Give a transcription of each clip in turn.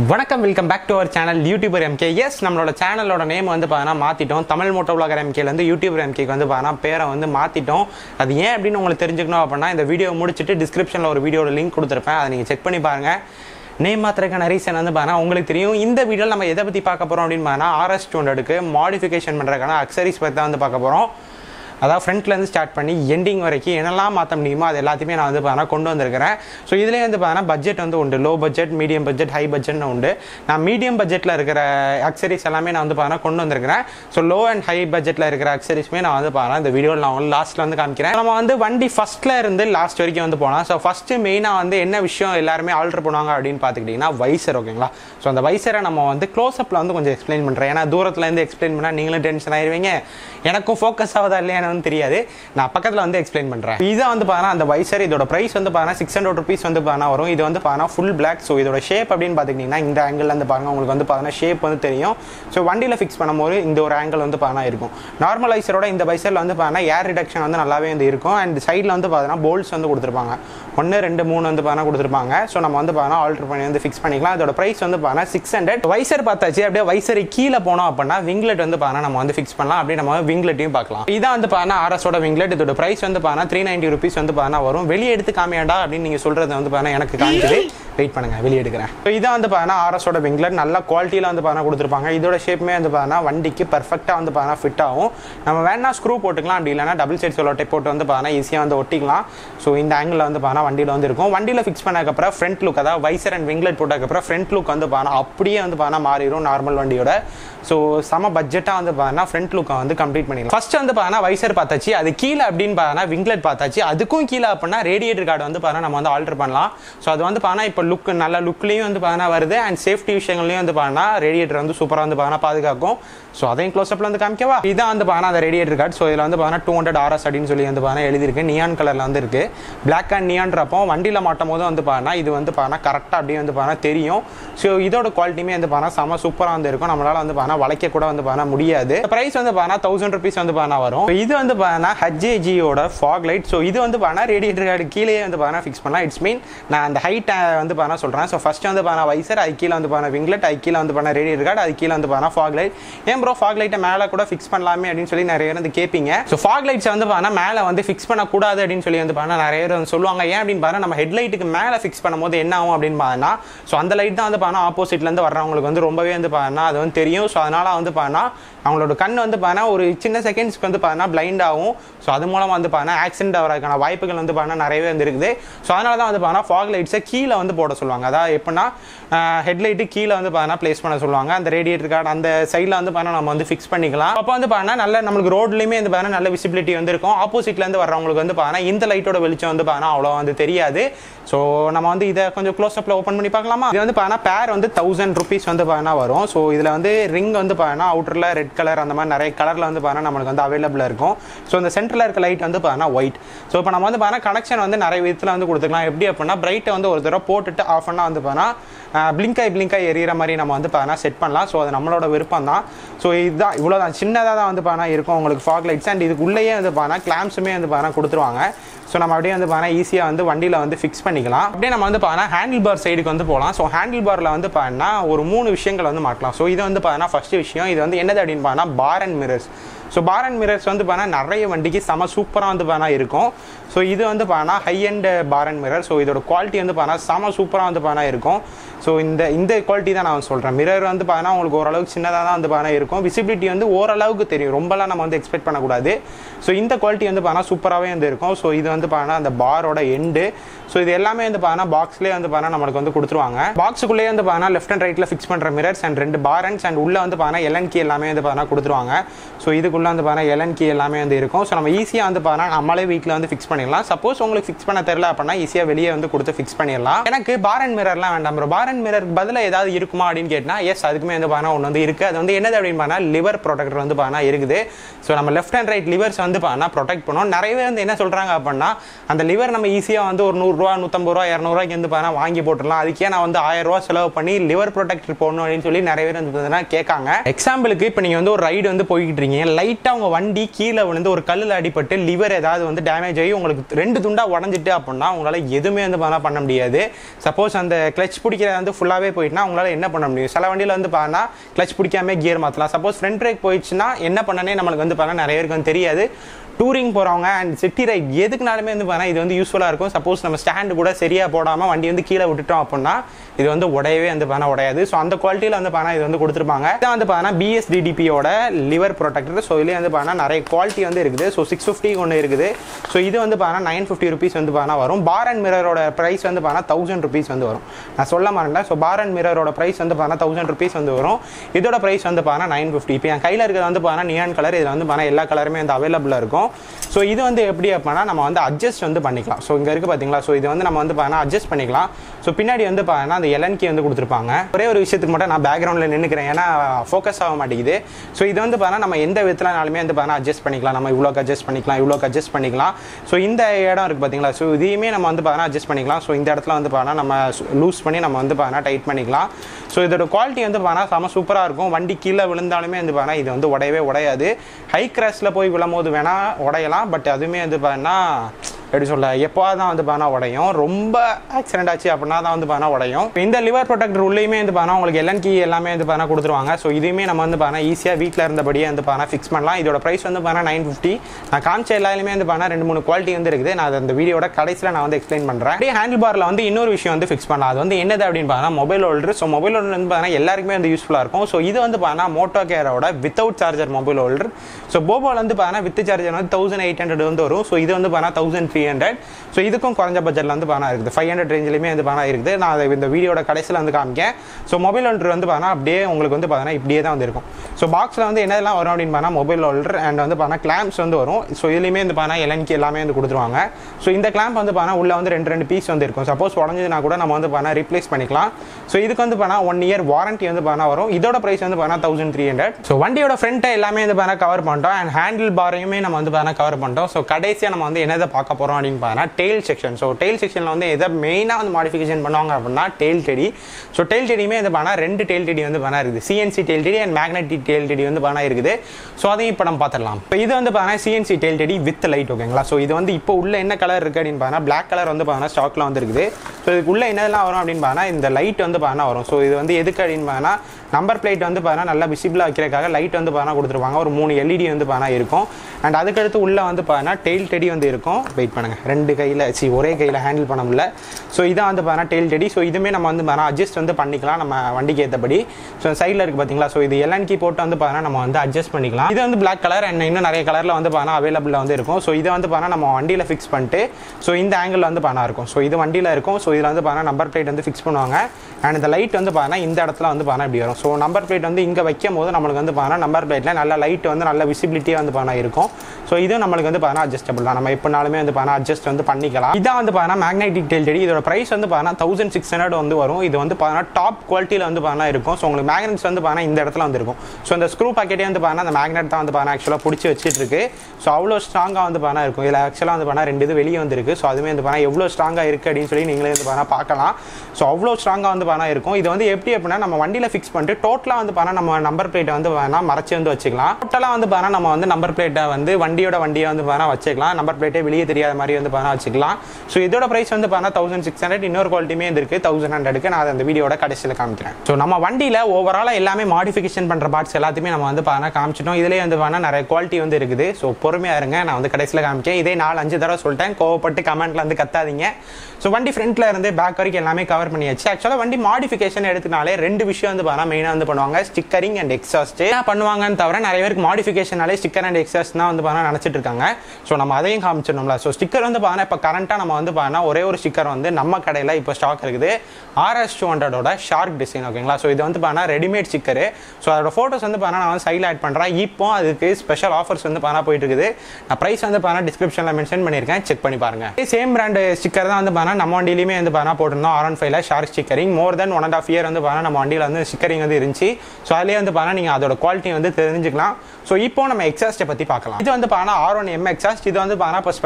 வணக்கம் welcome back to our channel YouTuber MK S நம்மளோட சேனலோட நேம் வந்து பார்த்தீங்கன்னா மாற்றிட்டோம் தமிழ் மோட்டோ விளாகர் எம்கேலேருந்து யூடியூபர் எம்கேக்கு வந்து பார்த்தீங்கன்னா பேரை வந்து மாற்றிட்டோம் அது ஏன் அப்படின்னு உங்களுக்கு தெரிஞ்சுக்கணும் அப்படின்னா இந்த வீடியோ முடிச்சுட்டு டிஸ்கிரிப்ஷனில் ஒரு வீடியோட லிங்க் கொடுத்துருப்பேன் அதை நீங்கள் செக் பண்ணி பாருங்கள் நேம் மாத்திரக்கான ரீசன் வந்து பார்த்தீங்கன்னா உங்களுக்கு தெரியும் இந்த வீடியோவில் நம்ம எதை பற்றி பார்க்க போகிறோம் அப்படின்னு பார்த்தீங்கன்னா ஆர்எஸ் டூ ஹண்ட்ரடுக்கு மாடிஃபிகேஷன் பண்ணுறதுக்கான அக்சரிஸ் பற்றி தான் வந்து பார்க்க போகிறோம் அதாவது ஃப்ரண்ட்லேருந்து ஸ்டார்ட் பண்ணி எண்டிங் வரைக்கும் என்னெல்லாம் மாற்ற முடியுமோ அது எல்லாத்தையுமே நான் வந்து பார்த்தீங்கன்னா கொண்டு வந்திருக்கிறேன் ஸோ இதுலேயே வந்து பார்த்தீங்கன்னா பட்ஜெட் வந்து உண்டு low budget medium budget high பட்ஜெட்னு உண்டு நான் மீடியம் பட்ஜெட்டில் இருக்கிற அக்சரிஸ் எல்லாமே நான் வந்து பார்த்தீங்கன்னா கொண்டு வந்திருக்கிறேன் ஸோ லோ அண்ட் ஹை பட்ஜெட்டில் இருக்கிற அக்சரிஸுமே நான் வந்து பார்த்தீங்கன்னா இந்த வீடியோவில் நான் வந்து லாஸ்ட்டில் வந்து காமிக்கிறேன் நம்ம வந்து வண்டி ஃபஸ்ட்டில் இருந்து லாஸ்ட் வரைக்கும் வந்து போகலாம் ஸோ ஃபஸ்ட்டு மெயினாக வந்து என்ன விஷயம் எல்லாருமே ஆல்டர் பண்ணுவாங்க அப்படின்னு பார்த்துக்கிட்டிங்கன்னா வைசர் ஓகேங்களா ஸோ அந்த வைசரை நம்ம வந்து க்ளோஸ்அப்பில் வந்து கொஞ்சம் எக்ஸ்பிளைன் பண்ணுறேன் ஏன்னா தூரத்துலேருந்து எக்ஸ்பிளைன் பண்ணால் நீங்களும் டென்ஷன் ஆயிருவீங்க எனக்கும் ஃபோக்கஸ் ஆகுதா இல்லையான்னு வந்து தெரியாது நான் பக்கத்தில் வந்து எக்ஸ்பிளைன் பண்ணுறேன் இதை வந்து பார்த்தீங்கன்னா அந்த வைசர் இதோட ப்ரைஸ் வந்து பார்த்தீங்கன்னா சிக்ஸ் ஹண்ட்ரட் ருபீஸ் வந்து பார்த்தீங்கன்னா வரும் இது வந்து பார்த்தீங்கன்னா ஃபுல் பிளாக் ஸோ இதோட ஷேப் அப்படின்னு பார்த்துக்கிட்டிங்கன்னா இந்த ஆங்கிள் வந்து பாருங்க உங்களுக்கு வந்து பார்த்தீங்கன்னா ஷேப் வந்து தெரியும் ஸோ வண்டியில் ஃபிக்ஸ் பண்ணும்போது இந்த ஒரு ஆங்கிள் வந்து பார்த்தீங்கன்னா இருக்கும் நார்மல் வைசரோட இந்த வைசரில் வந்து பார்த்தீங்கன்னா ஏர் ரிடக்ஷன் வந்து நல்லாவே வந்து இருக்கும் அண்ட் சைடில் வந்து பார்த்தீங்கன்னா போல்ஸ் வந்து கொடுத்துருப்பாங்க ஒன்று ரெண்டு மூணு வந்து பார்த்தீங்கன்னா கொடுத்துருப்பாங்க ஸோ நம்ம வந்து பார்த்தீங்கன்னா ஆல்டர் பண்ணி வந்து ஃபிக்ஸ் பண்ணிக்கலாம் இதோட ப்ரைஸ் வந்து பார்த்தீங்கன்னா சிக்ஸ் ஹண்ட்ரட் வைசர் பார்த்தாச்சு அப்படியே வைசரி கீழே போனோம் அப்படின்னா விங்லெட் வந்து பார்த்தீங்கன்னா நம்ம வந்து ஃபிக்ஸ் பண்ணலாம் அப்படியே நம்ம விங்லெட்டையும் பார்க்கலாம் இதான் வந்து பார்த்தீங்கன்னா ஆர்எஸோட விங்லெட் இதோட ப்ரைஸ் வந்து பார்த்தீங்கன்னா த்ரீ நைன்ட்டி ருபீஸ் வந்து பார்த்தீங்கன்னா வரும் வெளியே எடுத்து காமியாண்டா அப்படின்னு நீங்கள் சொல்கிறது வந்து பார்த்தீங்கன்னா எனக்கு காமிக்குது வெயிட் பண்ணுங்க வெளியே எடுக்கிறேன் ஸோ இதான் வந்து பார்த்தீங்கன்னா ஆர்எஸோட விங்லெட் நல்ல குவாலிட்டியில் வந்து பார்த்தீங்கன்னா கொடுத்துருப்பாங்க இதோட ஷேப்புமே வந்து பார்த்தீங்கன்னா வண்டிக்கு பர்ஃபெக்டாக வந்து பார்த்தீங்கன்னா ஃபிட் ஆகும் நம்ம வேணா ஸ்க்ரூ போட்டுக்கலாம் அப்படி இல்லைனா டபுள் சைட் சொல்லோ டெப் போட்டு வந்து பார்த்தீங்கன்னா ஈஸியாக வந்து ஒட்டிக்கலாம் ஸோ இந்த ஆங்கிளில் வந்து பார்த்தீங்கன்னா வண்டியில் வந்து இருக்கும் வண்டியில் ஃபிக்ஸ் பண்ணதுக்கப்புறம் ஃப்ரண்ட் லுக் அதாவது வைசர் அண்ட் விங்லெட் போட்டதுக்கப்புறம் ஃப்ரண்ட் லுக் வந்து பார்த்தீங்கன்னா அப்படியே வந்து பார்த்தீங்கன்னா மாறிடும் நார்மல் வண்டியோட ஸோ சம பட்ஜெட்டாக வந்து பார்த்தீங்கன்னா ஃப்ரண்ட் லுக்கை வந்து கம்ப்ளீட் பண்ணிடலாம் ஃபர்ஸ்ட் வந்து பார்த்தீங்கன்னா வைசர் பார்த்தாச்சு அது கீழே அப்படின்னு பார்த்தீங்கன்னா விங்லெட் பார்த்தாச்சு அதுக்கும் கீழே அப்படின்னா ரேடியேட்டர் கார்டு வந்து பார்த்தீங்கன்னா நம்ம வந்து ஆல்டர் பண்ணலாம் ஸோ அது வந்து பார்த்தீங்கன்னா இப்போ லுக் நல்ல லுக்லேயும் வந்து பார்த்தீங்கன்னா வருது அண்ட் சேஃப்டி விஷயங்களையும் வந்து பார்த்தீங்கன்னா ரேடியேட்டர் வந்து சூப்பராக வந்து பார்த்தீங்கன்னா பாதுகாக்கும் ஸோ அதையும் க்ளோஸ்அப்பில் வந்து காமிக்கவா இதான் வந்து பார்த்தீங்கன்னா அந்த ரேடியேட்டர் கார்டு ஸோ இதில் வந்து பார்த்தீங்கன்னா டூ ஹண்ட்ரட் ஆர்எஸ் அப்படின்னு சொல்லி வந்து பார்த்தீங்கன்னா எழுதிருக்கு நியான் கலரில் வந்து இருக்கு பிளாக் அண்ட் நியான்றப்போ வண்டியில் மாட்டும் போது வந்து பார்த்தீங்கன்னா இது வந்து பார்த்தீங்கன்னா கரெக்டாக அப்படியே வந்து பார்த்தீங்கன்னா தெரியும் ஸோ இதோட குவாலிட்டியுமே வந்து பார்த்தீங்கன்னா செம சூப்பராக வந்து இருக்கும் நம்மளால வந்து பார்த்தீங்கன்னா வளைக்க கூட வந்து பார்த்தீங்கன்னா முடியாது ப்ரைஸ் வந்து பார்த்தீங்கன்னா தௌசண்ட் ருபீஸ் வந்து பார்த்தீங்கன்னா வரும் So இது வந்து பார்த்தீங்கன்னா ஹச்ஏஜியோட ஃபாக் லைட் ஸோ இது வந்து பார்த்தீங்கன்னா ரேடியேட்டர் கார்டு கீழே வந்து பார்த்தீங்கன்னா ஃபிக்ஸ் பண்ணலாம் இட்ஸ் மீன் நான் அந்த ஹைட் வந்து பார்த்தீங்கன்னா சொல்கிறேன் ஸோ ஃபர்ஸ்ட் வந்து பார்த்தீங்கன்னா வைசர் அது கீழே வந்து பார்த்தீங்கன்னா விங்லெட் அது கீழே வந்து பார்த்தீங்கன்னா ரேடியேட்டர் கார்டு அது கீழே வந்து பார்த்தீங்கன்னா ஃபாக் லைட் ஏன் ப்ரோ ஃபாக் லைட்டை மேலே கூட ஃபிக்ஸ் பண்ணலாமே அப்படின்னு சொல்லி நிறைய பேர் வந்து கேட்பீங்க ஸோ ஃபாக் லைட்ஸ் வந்து பார்த்தீங்கன்னா மேலே வந்து ஃபிக்ஸ் பண்ணக்கூடாது அப்படின்னு சொல்லி வந்து பார்த்தீங்கன்னா நிறைய பேர் வந்து சொல்லுவாங்க ஏன் அப்படின்னு பார்த்தீங்கன்னா நம்ம ஹெட்லைட்டுக்கு மேலே ஃபிக்ஸ் பண்ணும்போது என்ன ஆகும் அப்படின்னு பார்த்தீங்கன்னா ஸோ அந்த லைட் தான் வந்து பார்த்தீங்கன்னா ஆப்போசிட்லேருந்து வர்றவங்களுக்கு வந்து ரொம்பவே வந்து பார்த்தீங்கன்னா அது வந்து தெரியும் ஸோ அதனால வந்து பார்த்தீங்கன்னா அவங்களோட கண் வந்து பார்த்தீங்கன்னா ஒரு சின்ன செகண்ட்ஸ்க்கு வந்து பார்த்தீங்கன்னா பிளைண்ட் ஆகும் ஸோ அது மூலமாக வந்து பார்த்தீங்கன்னா ஆக்சிடென்ட் ஆகிறதுக்கான வாய்ப்புகள் வந்து பார்த்தீங்கன்னா நிறையவே வந்து இருக்குது ஸோ அதனால தான் வந்து பார்த்தீங்கன்னா ஃபாக் லைட்ஸை கீழே வந்து போட சொல்லுவாங்க அதாவது எப்படின்னா ஹெட்லைட்டு கீழே வந்து பார்த்தீங்கன்னா ப்ளேஸ் பண்ண சொல்லுவாங்க அந்த ரேடியேட்டர் கார்டு அந்த சைடில் வந்து பார்த்தீங்கன்னா நம்ம வந்து ஃபிக்ஸ் பண்ணிக்கலாம் அப்போ வந்து பார்த்தீங்கன்னா நல்ல நம்மளுக்கு ரோட்லையுமே வந்து பார்த்தீங்கன்னா நல்ல விசிபிலிட்டி வந்து இருக்கும் ஆப்போசிட்லேருந்து வர்றவங்களுக்கு வந்து பார்த்தீங்கன்னா இந்த லைட்டோட வெளிச்சம் வந்து பார்த்தீங்கன்னா அவ்வளோ வந்து தெரியாது ஸோ நம்ம வந்து இதை கொஞ்சம் க்ளோஸ் அப்பில் ஓப்பன் பண்ணி பார்க்கலாமா இது வந்து பார்த்தீங்கன்னா பேர் வந்து தௌசண்ட் ருபீஸ் வந்து பார்த்தீங்கன்னா வரும் ஸோ இதில் வந்து ரிங் வந்து பார்த்தீங்கன்னா அவுட்டரில் ரெட் கலர் அந்த மாதிரி நிறைய கலரில் வந்து பார்த்தீங்கன்னா நம்மளுக்கு வந்து அவைலபிளாக இருக்கும் ஸோ இந்த சென்டரில் இருக்க லைட் வந்து பார்த்தீங்கன்னா ஒயிட் ஸோ இப்போ நம்ம வந்து பார்த்தீங்கன்னா கனெக்ஷன் வந்து நிறைய விதத்தில் வந்து கொடுத்துக்கலாம் எப்படி அப்படின்னா பிரைட்டை வந்து ஒரு தடவை போட்டுட்டு ஆஃப் பண்ணால் வந்து பார்த்தீங்கன்னா பிளிங்காய் பிளிங்காய் எரியிற மாதிரி நம்ம வந்து பார்த்தீங்கன்னா செட் பண்ணலாம் ஸோ அது நம்மளோட விருப்பம் தான் ஸோ இதுதான் இவ்வளோ தான் சின்னதாக தான் வந்து பார்த்தீங்கன்னா இருக்கும் உங்களுக்கு ஃபாக் லைட்ஸ் அண்ட் இதுக்கு உள்ளேயே வந்து பார்த்தீங்கன்னா கிளாம்ஸுமே வந்து பார்த்தீங்கன்னா கொடுத்துருவாங்க ஸோ நம்ம அப்படியே வந்து பார்த்தீங்கன்னா ஈஸியாக வந்து வண்டியில் வந்து ஃபிக்ஸ் பண்ணிக்கலாம் அப்படியே நம்ம வந்து பார்த்தீங்கன்னா ஹேண்டில் பார் சைடுக்கு வந்து போகலாம் ஸோ ஹேண்டில் பாரில் வந்து பார்த்தீங்கன்னா ஒரு மூணு விஷயங்கள் வந்து மாட்டலாம் ஸோ இது வந்து பார்த்தீங்கன்னா ஃபஸ்ட்டு விஷயம் இது வந்து என்னது அப்படின்னு பார்த்தீங்கன்னா bar and mirrors so bar and mirrors வந்து பார்த்தீங்கன்னா நிறைய வண்டிக்கு செம சூப்பராக வந்து பார்த்தீங்கன்னா இருக்கும் ஸோ இது வந்து பார்த்தீங்கன்னா high and bar and mirror so இதோட குவாலிட்டி வந்து பார்த்தீங்கன்னா செம சூப்பராக வந்து பார்த்தீங்கன்னா இருக்கும் ஸோ இந்த இந்த குவாலிட்டி தான் நான் சொல்கிறேன் மிரர் வந்து பார்த்தீங்கன்னா உங்களுக்கு ஓரளவுக்கு சின்னதாக தான் வந்து பார்த்தீங்கன்னா இருக்கும் விசிபிலிட்டி வந்து ஓரளவுக்கு தெரியும் ரொம்பலாம் நம்ம வந்து எக்ஸ்பெக்ட் பண்ணக்கூடாது ஸோ இந்த குவாலிட்டி வந்து பார்த்தீங்கன்னா சூப்பராகவே வந்து இருக்கும் ஸோ இது வந்து பார்த்தீங்கன்னா அந்த பாரோட எண்டு ஸோ இது எல்லாமே வந்து பார்த்தீங்கன்னா பாக்ஸ்லேயே வந்து பார்த்தீங்கன்னா நம்மளுக்கு வந்து கொடுத்துருவாங்க பாக்ஸுக்குள்ளேயே வந்து பார்த்தீங்கன்னா லெஃப்ட் அண்ட் ரைட்டில் ஃபிக்ஸ் பண்ணுற மிரர்ஸ் அண்ட் ரெண்டு பாரன்ஸ் அண்ட் உள்ளே வந்து பார்த்தீங்கன்னா எல்என் கீ எல்லாமே வந்து பார்த்தீங்கன்னா கொடுத்துருவாங்க ஸோ இதுக்குள்ளே வந்து பார்த்தீங்கன்னா எல்என் கீ எல்லாமே வந்து இருக்கும் ஸோ நம்ம ஈஸியாக வந்து பார்த்தீங்கன்னா நம்மளே வீட்டில் வந்து ஃபிக்ஸ் பண்ணிடலாம் சப்போஸ் உங்களுக்கு ஃபிக்ஸ் பண்ண தெரியல அப்படின்னா ஈஸியாக வெளியே வந்து கொடுத்து ஃபிக்ஸ் பண்ணிடலாம் எனக்கு பார் அண்ட் மிரர்லாம் வேண்டாம் ப்ரோ பார் அண்ட் மிரர் பதிலாக ஏதாவது இருக்குமா அப்படின்னு கேட்டால் எஸ் அதுக்குமே வந்து பார்த்தீங்கன்னா ஒன்று வந்து இருக்குது அது வந்து என்னது அப்படின்னு பார்த்தீங்கன்னா லிவர் ப்ரொடெக்டர் வந்து பார்த்தீங்கன்னா இருக்குது ஸோ நம்ம லெஃப்ட் அண்ட் ரைட் லிவர்ஸ் வந்து பார்த்தீங்கன்னா ப்ரொடெக்ட் பண்ணோம் நிறைய பேர் வந்து என்ன சொல்கிறாங்க அப்படின்னா அந்த லிவர் நம்ம ஈஸியாக வந்து ஒரு நூறுரூவா நூற்றம்பது ரூபா இரநூறுவாய்க்கு வந்து பார்த்தீங்கன்னா வாங்கி போட்டுடலாம் அதுக்கே நான் வந்து ஆயிரம் ரூபா செலவு பண்ணி லிவர் ப்ரொடெக்டர் போடணும் அப்படின்னு சொல்லி நிறைய பேர் வந்து பார்த்தீங்கன்னா கேட்காங்க எக்ஸாம்பிளுக்கு இப்போ நீங்கள் வந்து ஒரு ரைடு வந்து போய்கிட்டு இருக்கீங்க லைட்டாக உங்கள் வண்டி கீழே விழுந்து ஒரு கல்லில் அடிபட்டு லிவர் ஏதாவது வந்து டேமேஜ் ஆகி உங்களுக்கு ரெண்டு துண்டாக உடஞ்சிட்டு அப்படின்னா உங்களால் எதுவுமே வந்து பண்ண பண்ண முடியாது சப்போஸ் அந்த கிளச் பிடிக்கிறது வந்து ஃபுல்லாகவே போயிட்டுனா உங்களால் என்ன பண்ண முடியும் சில வண்டியில் வந்து பார்த்தா கிளச் பிடிக்காம கியர் மாற்றலாம் சப்போஸ் ஃப்ரண்ட் பிரேக் போயிடுச்சுன்னா என்ன பண்ணனே நம்மளுக்கு வந்து பார்த்தா நிறைய பேருக்கு வந்து தெரியாது டூரிங் போகிறவங்க அண்ட் சிட்டி ரைட் எதுக்குனாலுமே வந்து பார்த்தா இது வந்து யூஸ்ஃபுல்லாக இருக்கும் சப்போஸ் நம்ம ஸ்டாண்டு கூட சரியாக போடாமல் வண்டி வந்து கீழே விட்டுட்டோம் அப்படின்னா இது வந்து உடையவே வந்து பார்த்தா உடையாது ஸோ அந்த குவாலிட்டியில் வந்து பார்த்தா இது வந்து கொடுத்துருப்பாங்க இதான் வந்து பார்த்தா பிஎஸ்டிடிபியோட லிவர் ப்ரொடெக்டர் ஸோ இதுலேயே வந்து பார்த்தா நிறைய குவாலிட்டி வந்து இருக்குது ஸோ சிக்ஸ் ஃபிஃப்டி ஒன்று இருக்குது ஸோ இது வந்து பார்த்தா நைன் ஃபிஃப்டி ருபீஸ் வந்து பார்த்தா வரும் பார் அண்ட் மிரரோட ப்ரைஸ் வந்து பார்த்தா தௌசண்ட் ருபீஸ் வந்து வரும் நான் சொல்ல மாட்டேன் ஸோ பார் அண்ட் மிரரோட ப்ரைஸ் வந்து பார்த்தா தௌசண்ட் ருபீஸ் வந்து வரும் இதோட ப்ரைஸ் வந்து பார்த்தா நைன் ஃபிஃப்டி இப்போ என் கையில் இருக்கிறது வந்து பார்த்தா நியான் கலர் இதில் வந்து பார்த்தா எல்லா கலருமே வந்து அவைலபிளாக இருக்கும் ஸோ இது வந்து எப்படி அப்படின்னா நம்ம வந்து அட்ஜஸ்ட் வந்து பண்ணிக்கலாம் ஸோ இங்கே இருக்குது பார்த்தீங்களா ஸோ இது வந்து நம்ம வந்து பார்த்தா அட்ஜஸ்ட் பண்ணிக்கலாம் ஸோ பின்னாடி வந்து பார்த்தா அந்த எலன்கி வந்து கொடுத்துருப்பாங்க ஒரே ஒரு விஷயத்துக்கு மட்டும் நான் பேக்ரவுண்டில் நின்றுக்கிறேன் ஏன்னா ஃபோக்கஸ் ஆக மாட்டேங்குது ஸோ இது வந்து பார்த்தா நம்ம எந்த விதத்துலனாலுமே வந்து பார்த்தா அட்ஜஸ்ட் பண்ணிக்கலாம் நம்ம இவ்வளோக்கு அட்ஜஸ்ட் பண்ணிக்கலாம் இவ்வளோக்கு அட்ஜஸ்ட் பண்ணிக்கலாம் ஸோ இந்த இடம் இருக்குது பார்த்தீங்களா ஸோ இதையுமே நம்ம வந்து பார்த்தா அட்ஜஸ்ட் பண்ணிக்கலாம் ஸோ இந்த இடத்துல வந்து பார்த்தா நம்ம லூஸ் பண்ணி நம்ம வந்து பார்த்தா டைட் பண்ணிக்கலாம் ஸோ இதோட குவாலிட்டி வந்து பார்த்தா செம சூப்பராக இருக்கும் வண்டி கீழே விழுந்தாலுமே வந்து பார்த்தா இது வந்து உடையவே உடையாது ஹை கிராஸில் போய் விழும்போது வேணால் உடையலாம் பட் அதுவுமே வந்து பார்த்தா எப்படி சொல்ல எப்போ தான் வந்து பானா உடையும் ரொம்ப ஆக்சிடென்ட் ஆச்சு அப்படின்னா தான் வந்து பானா உடையும் இந்த லிவர் ப்ரொடெக்டர் உள்ளேயுமே வந்து பானா உங்களுக்கு எல்என் கீ எல்லாமே வந்து பானா கொடுத்துருவாங்க ஸோ இதுவுமே நம்ம வந்து பானா ஈஸியாக வீட்டில் இருந்தபடியே வந்து பானா ஃபிக்ஸ் பண்ணலாம் இதோட ப்ரைஸ் வந்து பானா நைன் ஃபிஃப்டி நான் காமிச்ச எல்லாருமே வந்து பானா ரெண்டு மூணு குவாலிட்டி வந்து இருக்குது நான் அந்த வீடியோட கடைசியில் நான் வந்து எக்ஸ்பிளைன் பண்ணுறேன் அப்படியே ஹேண்டில் பாரில் வந்து இன்னொரு விஷயம் வந்து ஃபிக்ஸ் பண்ணலாம் அது வந்து என்னது அப்படின்னு பார்த்தா mobile holder so mobile holder வந்து பார்த்தா எல்லாருக்குமே வந்து யூஸ்ஃபுல்லாக இருக்கும் ஸோ இது வந்து பார்த்தா மோட்டோ கேரோட without charger mobile holder so போபோவில் வந்து பார்த்தா வித் சார்ஜர் வந்து தௌசண்ட் எயிட் ஹண்ட்ரட் வந்து வரும் ஸோ இது வந்து பார்த்தா தௌசண்ட் த்ரீ ஹண்ட்ரட் ஸோ இதுக்கும் குறைஞ்ச பட்ஜெட்டில் வந்து பானா இருக்குது ஃபைவ் ஹண்ட்ரட் ரேஞ்சிலுமே வந்து பானா இருக்குது நான் அதை இந்த வீடியோட கடைசியில் வந்து காமிக்கேன் ஸோ மொபைல் ஹோல்டர் வந்து பார்த்தா அப்படியே உங்களுக்கு வந்து பார்த்தீங்கன்னா இப்படியே தான் வந்து இருக்கும் ஸோ பாக்ஸில் வந்து என்னதெல்லாம் வரும் அப்படின்னு பார்த்தா மொபைல் ஹோல்டர் அண்ட் வந்து பார்த்தா கிளாம்ப்ஸ் வந்து வரும் ஸோ இதுலேயுமே வந்து பார்த்தா எலன்கி எல்லாமே வந்து கொடுத்துருவாங்க ஸோ இந்த கிளாம்ப் வந்து பார்த்தா உள்ள வந்து ரெண்டு ரெண்டு பீஸ் வந்து இருக்கும் சப்போஸ் உடஞ்சதுனா கூட நம்ம வந்து பார்த்தா ரீப்ளேஸ் பண்ணிக்கலாம் ஸோ இதுக்கு வந்து பார்த்தா ஒன் இயர் வாரண்டி வந்து பார்த்தா வரும் இதோட ப்ரைஸ் வந்து பார்த்தா தௌசண்ட் த்ரீ ஹண்ட்ரட் ஸோ வண்டியோட ஃப்ரண்ட்டை எல்லாமே வந்து பார்த்தா கவர் பண்ணிட்டோம் அண்ட் ஹேண்டில் பாரையுமே நம்ம வந்து பார்த்தா கவர் பண்ணிட்டோம் ஸோ கடைசியாக நம்ம வந்து என்னதை பார்க்க போகிறோம் அப்படின்னு பார்த்தா டெயில் செக்ஷன் ஸோ டெயில் செக்ஷனில் வந்து எதை மெயினாக வந்து மாடிஃபிகேஷன் பண்ணுவாங்க அப்படின்னா டெயில் டெடி ஸோ டெயில் டெடியுமே வந்து பண்ணால் ரெண்டு டெயில் டெடி வந்து பண்ணா இருக்குது CNC tail tidy and magnetic tail tidy வந்து பண்ணா இருக்குது ஸோ அதையும் இப்போ நம்ம பார்த்துடலாம் இப்போ இது வந்து பார்த்தா CNC tail tidy with light ஓகேங்களா ஸோ இது வந்து இப்போ உள்ள என்ன கலர் இருக்குது அப்படின்னு பார்த்தா பிளாக் கலர் வந்து பார்த்தா ஸ்டாக்ல வந்து இருக்குது ஸோ இதுக்கு உள்ள என்னெல்லாம் வரும் அப்படின்னு பார்த்தா இந்த லைட் வந்து பார்த்தா வரும் ஸோ இது வந்து எதுக்கு அப்படின்னு பார்த்தா நம்பர் பிளேட் வந்து பார்த்தா நல்லா விசிபிளாக வைக்கிறதுக்காக லைட் வந்து பார்த்தா கொடுத்துருப்பாங்க ஒரு மூணு எல்இடி வந்து பார்த்தா இருக்கும் அண்ட் அதுக்கடுத்து உள்ள வந்து பார்த்தா டெயில் டெடி வந்து இருக்கும் வெயிட் பண்ணுங்க ரெண்டு கையில் சி ஒரே கையில் ஹேண்டில் பண்ண முடியல ஸோ இதான் வந்து பார்த்தா டெயில் டெடி ஸோ இதுவுமே நம்ம வந்து பார்த்தா அட்ஜஸ்ட் வந்து பண்ணிக்கலாம் நம்ம வண்டிக்கு ஏற்றபடி ஸோ சைடில் இருக்குது பார்த்தீங்களா ஸோ இது எல்என் கீ போட்டு வந்து பார்த்தா நம்ம வந்து அட்ஜஸ்ட் பண்ணிக்கலாம் இது வந்து பிளாக் கலர் அண்ட் இன்னும் நிறைய கலரில் வந்து பார்த்தா அவைலபிளாக வந்து இருக்கும் ஸோ இதை வந்து பார்த்தா நம்ம வண்டியில் ஃபிக்ஸ் பண்ணிட்டு ஸோ இந்த ஆங்கிள் வந்து பார்த்தா இருக்கும் ஸோ இது வண்டியில் இருக்கும் ஸோ இதில் வந்து பார்த்தா நம்பர் பிளேட் வந்து ஃபிக்ஸ் பண்ணுவாங்க அண்ட் இந்த லைட் வந்து பார்த்தா இந்த இடத்துல வந்து பார்த்தா இப்படி வரும் ஸோ நம்பர் பிளேட் வந்து இங்கே வைக்கும் போது நம்மளுக்கு வந்து பார்த்தா நம்பர் பிளேட்டில் நல்ல லைட் வந்து நல்ல விசிபிலிட்டியாக வந்து பார்த்தா இருக்கும் ஸோ இதுவும் நம்மளுக்கு வந்து பார்த்தா அட்ஜஸ்டபிள் தான் நம்ம எப்போனாலுமே வந்து பார்த்தா அட்ஜஸ்ட் வந்து பண்ணிக்கலாம் இதான் வந்து பார்த்தா மேக்னெட்டிக் டெயில் டெடி இதோட ப்ரைஸ் வந்து பார்த்தா தௌசண்ட் சிக்ஸ் ஹண்ட்ரட் வந்து வரும் இது வந்து பார்த்தா டாப் குவாலிட்டியில் வந்து பார்த்தா இருக்கும் ஸோ உங்களுக்கு மேக்னெட்ஸ் வந்து பார்த்தா இந்த இடத்துல வந்து இருக்கும் ஸோ இந்த ஸ்க்ரூ பாக்கெட்டே வந்து பார்த்தா அந்த மேக்னெட் தான் வந்து பார்த்தா ஆக்சுவலாக பிடிச்சி வச்சிட்டு இருக்கு ஸோ அவ்வளோ ஸ்ட்ராங்காக வந்து பார்த்தா இருக்கும் இதில் ஆக்சுவலாக வந்து பார்த்தா ரெண்டு இது வெளியே வந்துருக்கு ஸோ அதுவே வந்து பார்த்தா எவ்வளோ ஸ்ட்ராங்காக இருக்குது அப்படின்னு சொல்லி நீங்களே வந்து பார்த்தா பார்க்கலாம் ஸோ அவ்வளோ ஸ்ட்ராங்காக வந்து பார்த்தா இருக்கும் இது வந்து எப்படி அப்படின்னா நம்ம வண்டியில் ஃபிக்ஸ் பண்ணிட்டு டோட்டலாக வந்து பார்த்தா நம்ம நம்பர் பிளேட்டை வந்து வேணா மறைச்சி வந்து வச்சுக்கலாம் டோட்டலாக வந்து பார்த்தா நம்ம வந்து நம்பர் பிளேட்டை வந்து வண்டியோட வண்டியை வந்து பார்த்தா வச்சுக்கலாம் நம்பர் பிளேட்டே வெளியே தெரியாத மாதிரி வந்து பார்த்தா வச்சுக்கலாம் ஸோ இதோட ப்ரைஸ் வந்து பார்த்தா தௌசண்ட் சிக்ஸ் ஹண்ட்ரட் இன்னொரு குவாலிட்டியுமே இருக்கு தௌசண்ட் ஹண்ட்ரடுக்கு நான் அந்த வீடியோட கடைசியில் காமிக்கிறேன் ஸோ நம்ம வண்டியில் ஓவராலாக எல்லாமே மாடிஃபிகேஷன் பண்ணுற பார்ட்ஸ் எல்லாத்தையுமே நம்ம வந்து பார்த்தா காமிச்சிட்டோம் இதுலேயே வந்து பார்த்தா நிறைய குவாலிட்டி வந்து இருக்குது ஸோ பொறுமையாக இருங்க நான் வந்து கடைசியில் காமிக்கேன் இதே நாலு அஞ்சு தடவை சொல்லிட்டேன் கோவப்பட்டு கமெண்ட்ல வந்து கத்தாதீங்க ஸோ வண்டி ஃப்ரண்ட்ல இருந்து பேக் வரைக்கும் எல்லாமே கவர் பண்ணியாச்சு ஆக்சுவலாக வண்டி மாடிஃபிகேஷன் எடுத்துனாலே ரெண்டு விஷயம் வந்து பார்த்தா மெயினாக வந்து பண்ணுவாங்க ஸ்டிக்கரிங் அண்ட் எக்ஸாஸ்ட் என்ன பண்ணுவாங்கன்னு தவிர நிறைய பேருக்கு மாடிஃபிகேஷனாலே ஸ்டிக்கர் அண்ட் எக்ஸாஸ்ட் தான் வந்து பார்த்தா நினச்சிட்டு இருக்காங்க ஸோ நம்ம அதையும் காமிச்சிடணும்ல ஸோ ஸ்டிக்கர் வந்து பார்த்தா இப்போ கரண்ட்டாக நம்ம வந்து பார்த்தா ஒரே ஒரு ஸ்டிக்கர் வந்து நம்ம கடையில் இப்போ ஸ்டாக் இருக்குது ஆர்எஸ் டூ ஹண்ட்ரடோட ஷார்க் டிசைன் ஓகேங்களா ஸோ இது வந்து பார்த்தா ரெடிமேட் ஸ்டிக்கரு ஸோ அதோட ஃபோட்டோஸ் வந்து பார்த்தா நான் வந்து சைடில் ஆட் பண்ணுறேன் இப்போ அதுக்கு ஸ்பெஷல் ஆஃபர்ஸ் வந்து பார்த்தா போயிட்டு இருக்குது நான் ப்ரைஸ் வந்து பார்த்தா டிஸ்கிரிப்ஷனில் மென்ஷன் பண்ணியிருக்கேன் செக் பண்ணி பாருங்க சேம் பிராண்ட் ஸ்டிக்கர் தான் வந்து பார்த்தா நம்ம வண்டியிலுமே வந்து பார்த்தா போட்டிருந்தோம் ஆர் ஒன் ஃபைவ்ல shark stickering more than one and half year வந்து பார்த்தா நம்ம வண்டியில் வந்து ஸ்டிக்கரிங் வந்து இருந்துச்சு ஸோ அதுலேயே வந்து பார்த்தா நீங்கள் அதோட குவாலிட்டி வந்து தெரிஞ்சுக்கலாம் ஸோ இப்போ நம்ம எக்ஸாஸ்ட்டை பற்றி பார்க்கலாம் இது வந்து பார்த்தா ஆர் ஒன் எம் எக்ஸாஸ்ட் இது வந்து பார்த்தா இப்போ ஸ்பெஷல் ஆஃபர்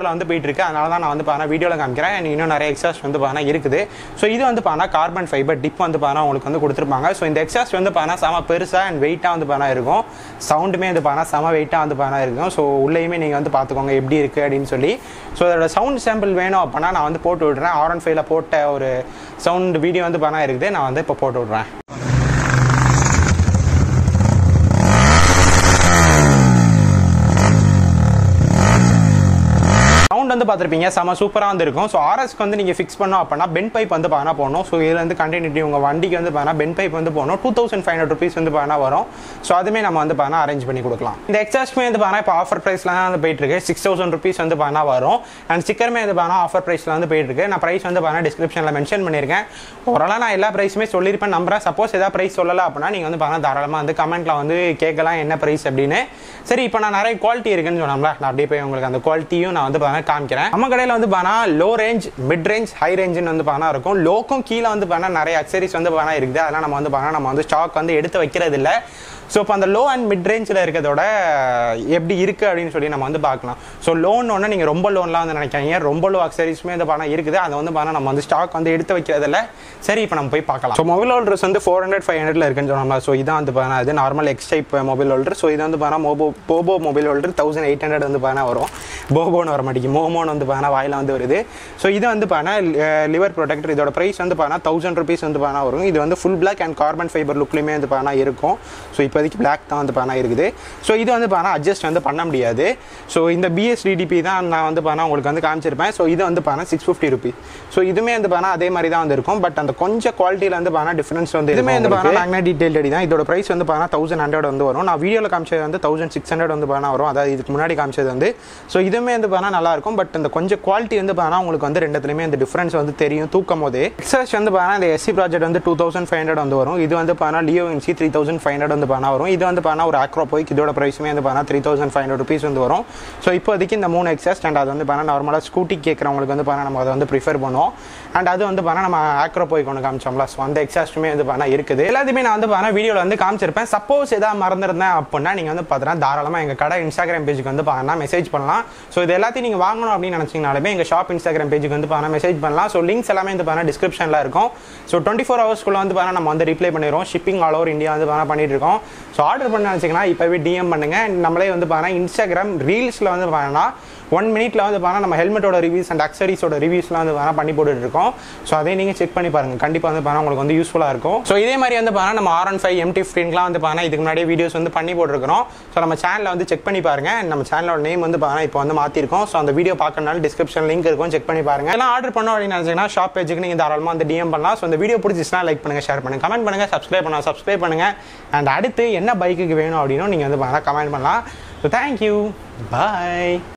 ஆஃபரில் வந்து போயிட்டு இருக்கு அதனால தான் நான் வந்து பார்த்தா வீடியோவில் காமிக்கிறேன் and இன்னும் நிறைய எக்ஸாஸ்ட் வந்து பார்த்தா இருக்குது ஸோ இது வந்து பார்த்தா கார்பன் ஃபைபர் டிப் வந்து பார்த்தா உங்களுக்கு வந்து கொடுத்துருப்பாங்க ஸோ இந்த எக்ஸாஸ்ட் வந்து பார்த்தா செம பெருசாக அண்ட் வெயிட்டாக வந்து பார்த்தா இருக்கும் சவுண்டுமே வந்து பார்த்தா செம வெயிட்டாக வந்து பார்த்தா இருக்கும் ஸோ உள்ளேயுமே நீங்கள் வந்து பார்த்துக்கோங்க எப்படி இருக்குது அப்படின்னு சொல்லி ஸோ அதோட சவுண்ட் சாம்பிள் வேணும் அப்படின்னா நான் வந்து போட்டு விட்றேன் ஆர் ஒன் ஃபைவ்ல போட்ட ஒரு சவுண்ட் வீடியோ வந்து பார்த்தா இருக்குது நான் வந்து இப்போ போட்டு விட்றேன் சவுண்ட் வந்து பார்த்துருப்பீங்க செம சூப்பராக வந்து இருக்கும் ஸோ ஆர்எஸ்க்கு வந்து நீங்கள் ஃபிக்ஸ் பண்ணோம் அப்படின்னா பென் பைப் வந்து பார்த்தா போகணும் ஸோ இதில் வந்து கண்டினியூட்டி உங்கள் வண்டிக்கு வந்து பார்த்தா பென் பைப் வந்து போகணும் two thousand five hundred rupees வந்து பார்த்தா வரும் ஸோ அதுவுமே நம்ம வந்து பார்த்தா அரேஞ்ச் பண்ணி கொடுக்கலாம் இந்த எக்ஸாஸ்ட்மே வந்து பார்த்தா இப்போ ஆஃபர் ப்ரைஸ்லாம் தான் வந்து போயிட்டு இருக்கு சிக்ஸ் தௌசண்ட் ருபீஸ் வந்து பார்த்தா வரும் அண்ட் ஸ்டிக்கருமே வந்து பார்த்தா ஆஃபர் ப்ரைஸில் வந்து போயிட்டு இருக்கு நான் ப்ரைஸ் வந்து பார்த்தா டிஸ்கிரிப்ஷனில் மென்ஷன் பண்ணியிருக்கேன் ஓரளவு நான் எல்லா ப்ரைஸுமே சொல்லியிருப்பேன் நம்புறேன் சப்போஸ் ஏதாவது ப்ரைஸ் சொல்லலை அப்படின்னா நீங்கள் வந்து பார்த்தா தாராளமாக வந்து கமெண்ட்டில் வந்து கேட்கலாம் என்ன ப்ரைஸ் அப்படின்னு சரி இப்போ நான் நிறைய குவாலிட்டி இருக்குன்னு சொன்னோம்ல நான் அப்படியே போய் உங்களுக்கு அந்த குவாலிட்டியும் நான் வந்து பார்த்தா காமிக்கிறேன் நம்ம கடையில் வந்து பார்த்தா low range mid range high ரேஞ்சுன்னு வந்து பார்த்தா இருக்கும் லோக்கும் கீழே வந்து பார்த்தா நிறைய அக்சரிஸ் வந்து பார்த்தா இருக்குது அதெல்லாம் நம்ம வந்து பார்த்தா நம்ம வந்து ஸ்டாக் வந்து எடுத்து வைக்கிறது இல்லை ஸோ இப்போ அந்த லோ அண்ட் மிட் ரேஞ்சில் இருக்கிறதோட எப்படி இருக்குது அப்படின்னு சொல்லி நம்ம வந்து பார்க்கலாம் ஸோ லோன் ஒன்று நீங்கள் ரொம்ப லோன்லாம் வந்து நினைக்காதீங்க ரொம்ப லோ அக்சரிஸுமே வந்து பணம் இருக்குது அதை வந்து பார்த்தா நம்ம வந்து ஸ்டாக் வந்து எடுத்து வைக்கிறதில்ல சரி இப்போ நம்ம போய் பார்க்கலாம் ஸோ மொபைல் ஹோல்டர்ஸ் வந்து ஃபோர் ஹண்ட்ரட் ஃபைவ் ஹண்ட்ரட்ல இருக்குன்னு சொன்னோம்ல ஸோ இதான் வந்து பார்த்தா இது normal X type mobile holder so இது வந்து பார்த்தா மோபோ போபோ mobile holder thousand eight hundred வந்து பார்த்தா வரும் போபோன்னு வர மாட்டேங்குது மோமோன்னு வந்து பார்த்தா வாயில வந்து வருது ஸோ இது வந்து பார்த்தா லிவர் ப்ரொடெக்டர் இதோட ப்ரைஸ் வந்து பார்த்தா தௌசண்ட் ருபீஸ் வந்து பார்த்தா வரும் இது வந்து full black and carbon fibre லுக்லையுமே வந்து பார்த்தா இருக்கும் ஸோ இப்போதைக்கு பிளாக் தான் வந்து பார்த்தா இருக்குது ஸோ இது வந்து பார்த்தா அட்ஜஸ்ட் வந்து பண்ண முடியாது ஸோ இந்த பிஎஸ்டிடிபி தான் நான் வந்து பார்த்தா உங்களுக்கு வந்து காமிச்சிருப்பேன் ஸோ இது வந்து பார்த்தா சிக்ஸ் ஃபிஃப்டி ருபி ஸோ இதுமே வந்து பார்த்தா அதே மாதிரி தான் வந்து இருக்கும் பட் அந்த கொஞ்சம் குவாலிட்டியில் வந்து பார்த்தா டிஃபரன்ஸ் வந்து இதுமே வந்து பார்த்தா மேக்னெட் டீடைல் அடி தான் இதோட ப்ரைஸ் வந்து பார்த்தா தௌசண்ட் ஹண்ட்ரட் வந்து வரும் நான் வீடியோவில் காமிச்சது வந்து தௌசண்ட் சிக்ஸ் ஹண்ட்ரட் வந்து பார்த்தா வரும் அதாவது இதுக்கு முன்னாடி காமிச்சது வந்து ஸோ இதுவுமே வந்து பார்த்தா நல்லா இருக்கும் பட் இந்த கொஞ்சம் குவாலிட்டி வந்து பார்த்தா உங்களுக்கு வந்து ரெண்டுத்துலையுமே இந்த டிஃபரன்ஸ் வந்து தெரியும் தூக்கும் போது எக்ஸாஸ் வந்து பார்த்தா இந்த எஸ்சி ப்ராஜெக்ட் வந்து டூ தௌசண்ட் ஃபைவ் ஹண்ட்ரட் வந்து வரும் இது வந்து பார்த்தா Leo NC three thousand five hundred வந்து பார்த்தா வரும் இது வந்து பார்த்தா ஒரு ஆக்ரோ போய்க்கு இதோட ப்ரைஸுமே வந்து பார்த்தா three thousand five hundred rupees வந்து வரும் ஸோ இப்போதைக்கு இந்த மூணு எக்ஸாஸ்ட் அண்ட் அது வந்து பார்த்தா நார்மலாக ஸ்கூட்டி கேட்குறவங்களுக்கு வந்து பார்த்தா நம்ம அதை வந்து ப்ரிஃபர் பண்ணுவோம் அண்ட் அது வந்து பார்த்தா நம்ம ஆக்ரோ போய் கொண்டு காமிச்சோம்ல ஸோ அந்த எக்ஸாஸ்ட்டுமே வந்து பார்த்தா இருக்குது எல்லாத்தையுமே நான் வந்து பார்த்தா வீடியோவில் வந்து காமிச்சிருப்பேன் சப்போஸ் ஏதாவது மறந்துருந்தேன் அப்படின்னா நீங்கள் வந்து பார்த்தீங்கன்னா தாராளமாக எங்கள் கடை இன்ஸ்டாகிராம் பேஜுக்கு வந்து பார்த்தா மெசேஜ் பண்ணலாம் ஸோ இது எல்லாத்தையும் நீங்கள் வாங்கணும் அப்படின்னு நினச்சிங்கனாலுமே எங்கள் ஷாப் இன்ஸ்டாகிராம் பேஜுக்கு வந்து பார்த்தா மெசேஜ் பண்ணலாம் ஸோ லிங்க்ஸ் எல்லாமே வந்து பார்த்தா டிஸ்கிரிப்ஷனில் இருக்கும் ஸோ டுவெண்ட்டி ஃபோர் ஹவர்ஸ்க்குள்ள வந்து பார்த்தா நம்ம வந்து ரிப்ளை பண்ணிடுவோம் ஷிப்பிங் ஆல் ஓவர் இந்தியா வந்து பார்த்தா பண்ணிட்டு இருக்கோம் ஸோ ஆர்டர் பண்ண நினச்சிங்கன்னா இப்போவே டிஎம் பண்ணுங்க நம்மளே வந்து பார்த்தா இன்ஸ்டாகிராம் ரீல்ஸில் வந்து பார்த்தா ஒன் மினிட்ல வந்து பார்த்தா நம்ம ஹெல்மெட்டோட ரிவ்யூஸ் அண்ட் அக்சரிஸோட ரிவ்யூஸ்லாம் வந்து பார்த்தா பண்ணி போட்டுட்டு இருக்கோம் ஸோ அதே நீங்கள் செக் பண்ணி பாருங்க கண்டிப்பாக வந்து பார்த்தா உங்களுக்கு வந்து யூஸ்ஃபுல்லாக இருக்கும் ஸோ இதே மாதிரி வந்து பார்த்தா நம்ம ஆர் ஒன் ஃபைவ் எம்டி ஃபிஃப்டின்லாம் வந்து பார்த்தா இதுக்கு முன்னாடியே வீடியோஸ் வந்து பண்ணி போட்டுருக்கோம் ஸோ நம்ம சேனலில் வந்து செக் பண்ணி பாருங்க நம்ம சேனலோட நேம் வந்து பார்த்தா இப்போ வந்து மாற்றிருக்கோம் ஸோ அந்த வீடியோ பார்க்கறனால டிஸ்கிரிப்ஷன் லிங்க் இருக்கும் செக் பண்ணி பாருங்க எல்லாம் ஆர்டர் பண்ணோம் அப்படின்னு நினச்சிங்கன்னா ஷாப் பேஜுக்கு நீங்கள் தாராளமாக வந்து டிஎம் பண்ணலாம் ஸோ இந்த வீடியோ பிடிச்சிச்சுன்னா லைக் பண்ணுங்க ஷேர் பண்ணுங்க கமெண்ட் பண்ணுங்க சப்ஸ்கிரைப் பண்ணலாம் சப்ஸ்கிரைப் பண்ணுங்க அண்ட் அடுத்து என்ன பைக்குக்கு வேணும் அப்படின்னு நீங்கள் வந்து பார்த்தா கமெண்ட் பண்ணலாம் ஸோ தேங்க்யூ பாய்